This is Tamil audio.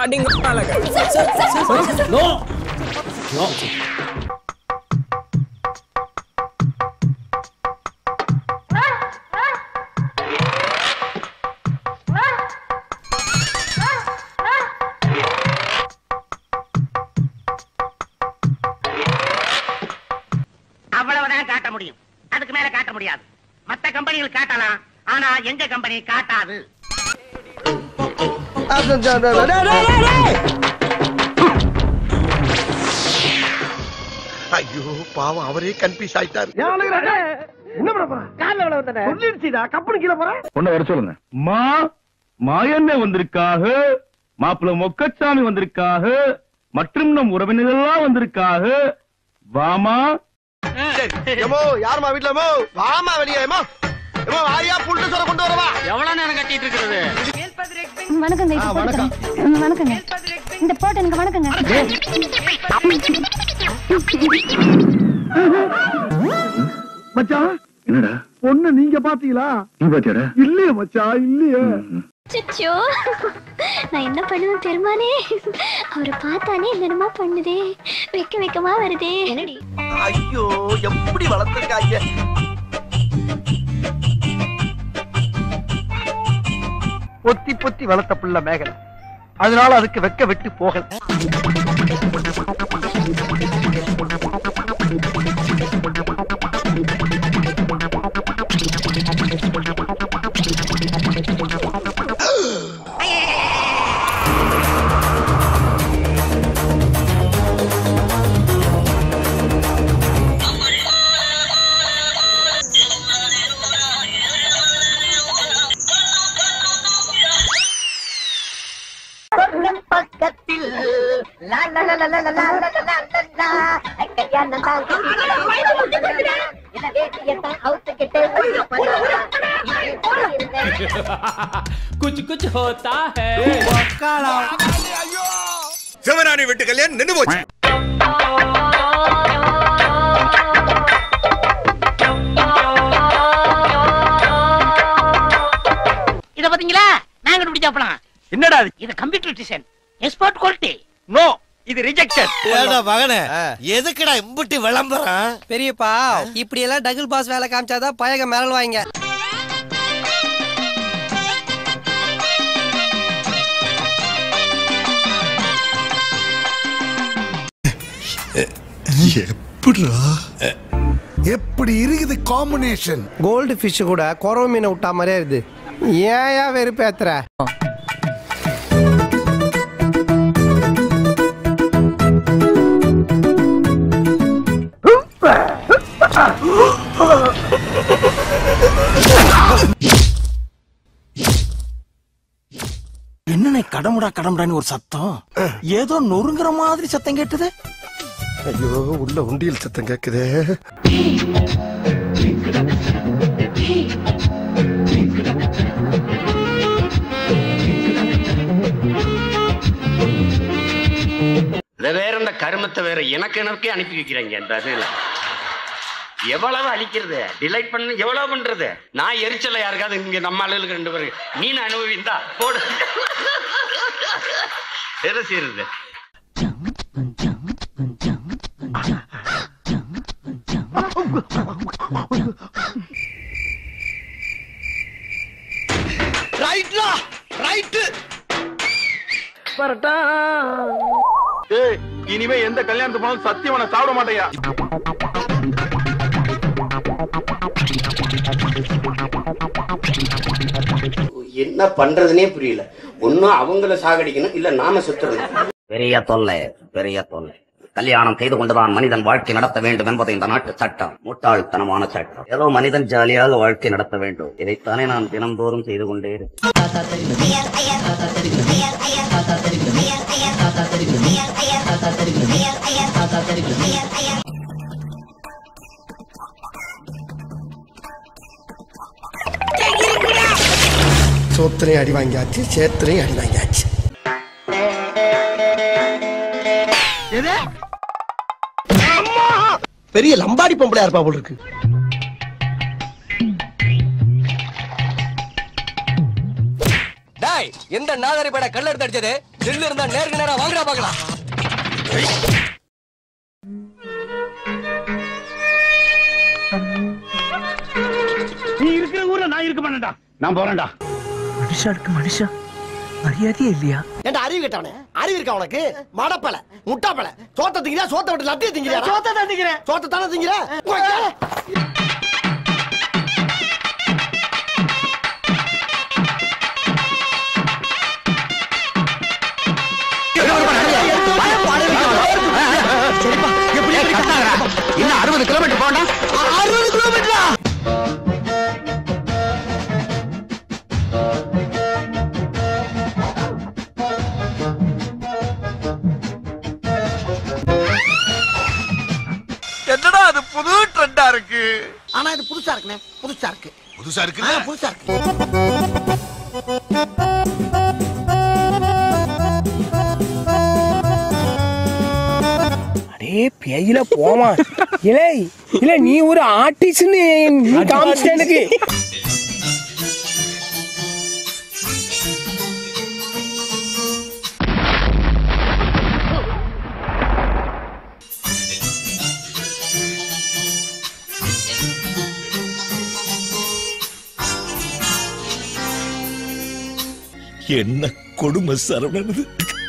அடிங்க அழகா நோ நோ அவ்வளவுதான் காட்ட முடியும் அதுக்கு மேல காட்ட முடியாது மத்த கம்பெனிகள் காட்டலாம் ஆனா எங்க கம்பெனி காட்டாது ஐயோ பாவம் அவரே கன்ஃபியூஸ் ஆயிட்டாரு என்ன பண்ண போற கால்ல விழ வந்தனே சொல்லிடுச்சுடா கப்பனு கீழ போற பொண்ணை வர சொல்லுங்க மா மாயண்ணே வந்திருக்காக மாப்பிள்ள மொக்கச்சாமி வந்திருக்காக மற்றும் நம் உறவினர்கள்லாம் வந்திருக்காக வாமா எமோ யாருமா வீட்டுல எமோ வாமா வெளியே எமோ எமோ ஆயா புல்ட்டு சொல்ல கொண்டு வரவா எவ்வளவு நேரம் கட்டிட்டு இருக்கிறது வணக்கங்க இது போட்டுக்கிறேன் ம், வணக்கங்க இந்த போட்டு எனக்கு வணக்கங்க மச்சான் என்னடா பொண்ணு நீங்க பாத்தீங்களா நீ பாத்தியாடா இல்லையே மச்சான் இல்லையே சிச்சோ நான் என்ன பண்ணுவேன் பெருமானே அவரை பார்த்தானே என்னென்னமோ பண்ணுதே வெக்க வெக்கமா வருதே என்னடி ஐயோ எப்படி வளர்த்துருக்காங்க பொத்தி பொத்தி வளர்த்த புள்ள மேகலை அதனால அதுக்கு வெக்க வெட்டு போகல பக்கத்தில் லா, லா, லா, லா, லா, லா, லா, லா, லா, லா, லா. கல்யாணம் தான் என்ன வேட்டியத்தான் அவுத்துக்கிட்டு உள்ள போனா. कुछ कुछ होता है சிவராணி வீட்டு கல்யாணம் நின்னு போச்சு இத பாத்தீங்களா நாங்க கண்டுபிடிச்சாப்பலாம் என்னடா இது இது computer design export quality no இது ரிஜெக்டட் ஏடா மகனே எதுக்குடா இம்புட்டி விளம்பரம் பெரியப்பா இப்படி எல்லாம் டபுள் பாஸ் வேலை காமிச்சாதான் பயக மிரள் வாங்க எப்படிடா எப்படி இருக்குது காம்பினேஷன் கோல்டு ஃபிஷ் கூட குறவு மீனை விட்டா மாதிரியே இருக்குது ஏன் வெறுப்பேத்துற என்னண்ணே கடமுடா கடமுடான்னு ஒரு சத்தம் ஏதோ நொறுங்குற மாதிரி சத்தம் கேட்டது ஐயோ உள்ள உண்டியல் சத்தம் கேக்குதே இதை வேற இந்த கருமத்தை வேற எனக்கு எனக்கே அனுப்பி வைக்கிறாங்க இந்த இதுல எவ்வளவு அழிக்கிறது டிலைட் பண்ண எவ்வளவு பண்றது நான் எரிச்சல யாருக்காவது இங்க நம்ம ஆளுகளுக்கு ரெண்டு பேரும் நீ அனுபவிந்தா போடு எதை செய்யறது ரைட்லா ரைட் ஏய் இனிமே எந்த கல்யாணத்துக்கு போனாலும் சத்தியம் நான் சாப்பிட மாட்டேயா என்ன பண்றதுனே புரியல ஒன்னும் அவங்கள சாகடிக்கணும் இல்ல நாம சுத்துறணும் பெரிய தொல்லை பெரிய தொல்லை கல்யாணம் செய்து கொண்டுதான் மனிதன் வாழ்க்கை நடத்த வேண்டும் என்பது இந்த நாட்டு சட்டம் முட்டாள்தனமான சட்டம் ஏதோ மனிதன் ஜாலியாக வாழ்க்கை நடத்த வேண்டும் இதைத்தானே நான் தினந்தோறும் செய்து கொண்டே இருக்கேன் சோத்திரையும் அடி வாங்கியாச்சு சேத்திரையும் அடி வாங்கியாச்சு பெரிய லம்பாடி பொம்பளையா இருப்பா போல இருக்கு டாய் எந்த நாதாரி பட கல்ல எடுத்து அடிச்சது நெல்லு இருந்தா நேருக்கு நேரா வாங்குறா பாக்கலாம் நீ இருக்கிற ஊர்ல நான் இருக்க மாட்டேன்டா நான் போறேன்டா மனுஷாளுக்கு மனுஷா மரியாதையே இல்லையா ஏன்டா அறிவு கேட்டவனே அறிவு இருக்கா உனக்கு மடப்பல முட்டாப்பல சோத்த திங்கிறியா சோத்த விட்டு லட்டிய திங்கிறியா சோத்த தான் திங்கிறேன் சோத்த தானே திங்கிற இன்னும் அறுபது கிலோமீட்டர் போண்டா அறுபது கிலோமீட்டரா என்னடா அது புது ட்ரெண்டா இருக்கு ஆனா இது புதுசா இருக்குண்ணே புதுசா இருக்கு புதுசா ஆ, இருக்கு புதுசா இருக்கு அடே பேயில போமா இல்லை இல்ல நீ ஒரு ஆர்டிஸ்ட்னு நீ காமிச்சிட்ட எனக்கு என்ன கொடுமை சரவணன்